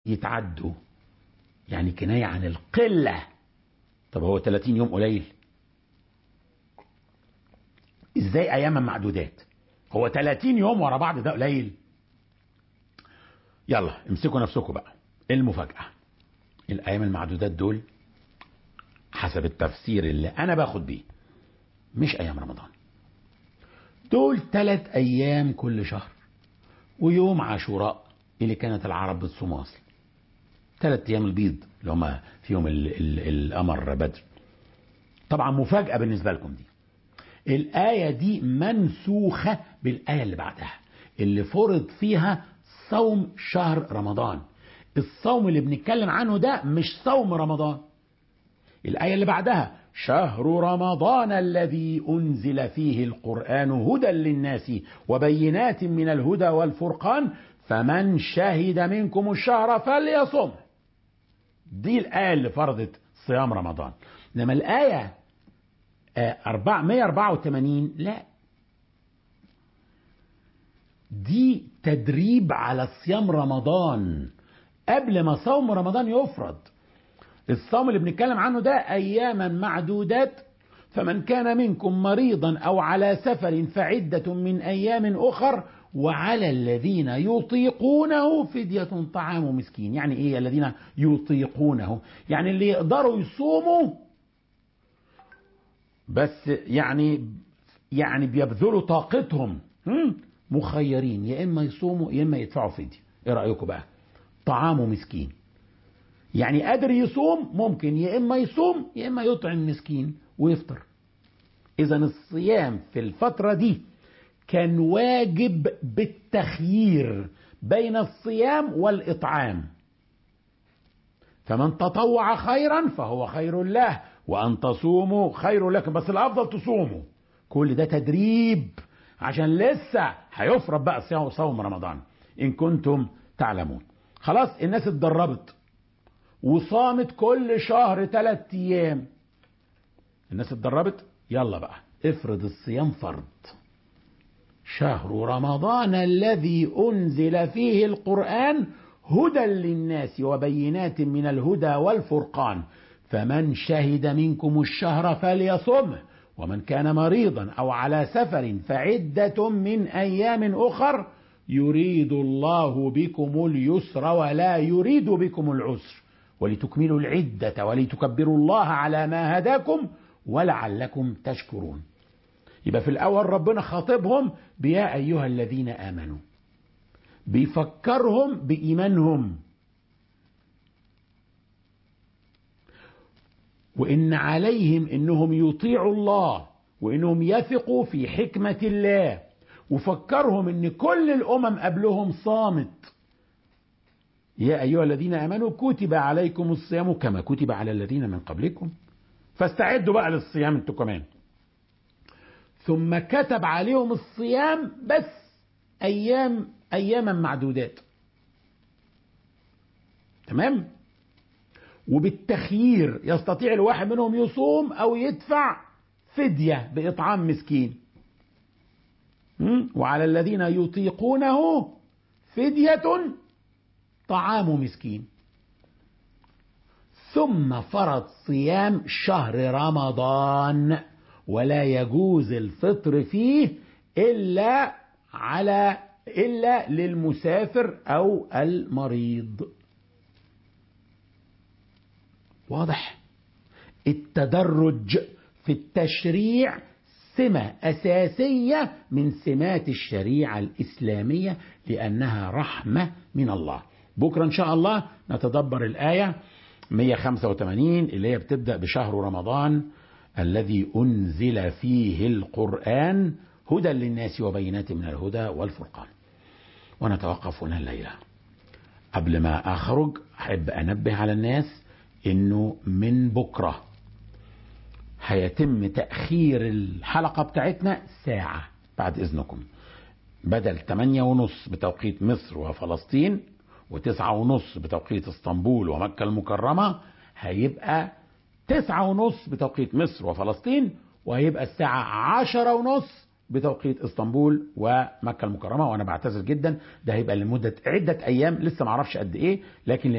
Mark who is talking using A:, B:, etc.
A: يتعدوا يعني كناية عن القلة طب هو 30 يوم قليل ازاي اياما معدودات هو 30 يوم ورا بعض ده قليل يلا امسكوا نفسكم بقى المفاجأة الايام المعدودات دول حسب التفسير اللي انا باخد بيه مش ايام رمضان دول ثلاث ايام كل شهر ويوم عاشوراء اللي كانت العرب بتصوم اصلا ثلاث ايام البيض اللي هم فيهم ال ال القمر بدر طبعا مفاجاه بالنسبه لكم دي الايه دي منسوخه بالايه اللي بعدها اللي فرض فيها صوم شهر رمضان الصوم اللي بنتكلم عنه ده مش صوم رمضان الآية اللي بعدها شهر رمضان الذي أنزل فيه القرآن هدى للناس وبينات من الهدى والفرقان فمن شهد منكم الشهر فليصم دي الآية اللي فرضت صيام رمضان إنما الآية 184 لا دي تدريب على صيام رمضان قبل ما صوم رمضان يفرض الصوم اللي بنتكلم عنه ده اياما معدودات فمن كان منكم مريضا او على سفر فعده من ايام اخر وعلى الذين يطيقونه فدية طعام مسكين يعني ايه الذين يطيقونه يعني اللي يقدروا يصوموا بس يعني يعني بيبذلوا طاقتهم مخيرين يا اما يصوموا يا اما يدفعوا فدية ايه رايكم بقى طعام مسكين يعني قادر يصوم ممكن يا اما يصوم يا اما يطعم مسكين ويفطر اذا الصيام في الفتره دي كان واجب بالتخيير بين الصيام والاطعام فمن تطوع خيرا فهو خير له وان تصوموا خير لكم بس الافضل تصوموا كل ده تدريب عشان لسه هيفرض بقى صيام صوم رمضان ان كنتم تعلمون خلاص الناس اتدربت وصامت كل شهر ثلاث ايام الناس اتدربت يلا بقى افرض الصيام فرض شهر رمضان الذي انزل فيه القران هدى للناس وبينات من الهدى والفرقان فمن شهد منكم الشهر فليصمه ومن كان مريضا او على سفر فعده من ايام اخر يريد الله بكم اليسر ولا يريد بكم العسر ولتكملوا العدة ولتكبروا الله على ما هداكم ولعلكم تشكرون يبقى في الأول ربنا خاطبهم بيا أيها الذين آمنوا بيفكرهم بإيمانهم وإن عليهم إنهم يطيعوا الله وإنهم يثقوا في حكمة الله وفكرهم إن كل الأمم قبلهم صامت يا أيها الذين آمنوا كتب عليكم الصيام كما كتب على الذين من قبلكم فاستعدوا بقى للصيام انتوا كمان ثم كتب عليهم الصيام بس أيام أياما معدودات تمام وبالتخيير يستطيع الواحد منهم يصوم أو يدفع فدية بإطعام مسكين وعلى الذين يطيقونه فدية طعام مسكين ثم فرض صيام شهر رمضان ولا يجوز الفطر فيه الا على الا للمسافر او المريض واضح التدرج في التشريع سمة أساسية من سمات الشريعة الإسلامية لأنها رحمة من الله بكرة إن شاء الله نتدبر الآية 185 اللي هي بتبدأ بشهر رمضان الذي أنزل فيه القرآن هدى للناس وبينات من الهدى والفرقان ونتوقف هنا الليلة قبل ما أخرج أحب أنبه على الناس إنه من بكرة هيتم تأخير الحلقة بتاعتنا ساعة بعد إذنكم بدل 8 ونص بتوقيت مصر وفلسطين وتسعة ونص بتوقيت اسطنبول ومكة المكرمة هيبقى تسعة ونص بتوقيت مصر وفلسطين وهيبقى الساعة عشرة ونص بتوقيت اسطنبول ومكة المكرمة وانا بعتذر جدا ده هيبقى لمدة عدة ايام لسه معرفش قد ايه لكن